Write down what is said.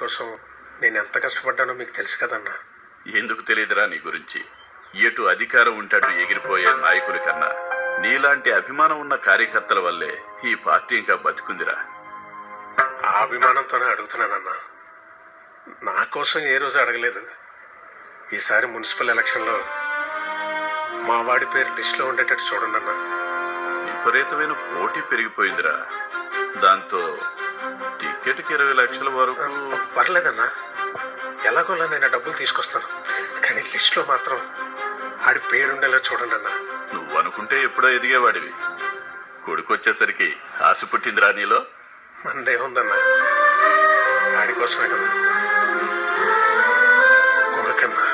కోసం నేను ఎంత కష్టపడ్డానో మీకు తెలుసు కదన్నా ఎందుకు తెలియదురా నీ గురించి ఎటు అధికారం ఉంటే అటు ఎగిరిపోయే నాయకుల కన్నా నీలాంటి అభిమానం ఉన్న కార్యకర్తల వల్లే ఈ పార్టీ ఇంకా బతుకుందిరా ఆ అభిమానంతోనే అడుగుతున్నానన్నా నా కోసం ఏ రోజు అడగలేదు ఈసారి మున్సిపల్ ఎలక్షన్లో మా వాడి పేరు లిస్టులో ఉండేటట్టు చూడండి అన్నా విపరీతమైన పోటీ పెరిగిపోయిందిరా దాంతో టికెట్కి ఇరవై లక్షల వరకు పర్లేదన్నా ఎలాగోలా నేను ఆ డబ్బులు తీసుకొస్తాను కానీ లిస్టులో మాత్రం ఆడి పేరుండేలా చూడండి అన్నా నువ్వు అనుకుంటే ఎప్పుడో ఎదిగేవాడివి కొడుకొచ్చేసరికి ఆశ పుట్టిందిరా నీలో మందేముందన్నా ఆడి కోసమే కదా కొడుకన్నా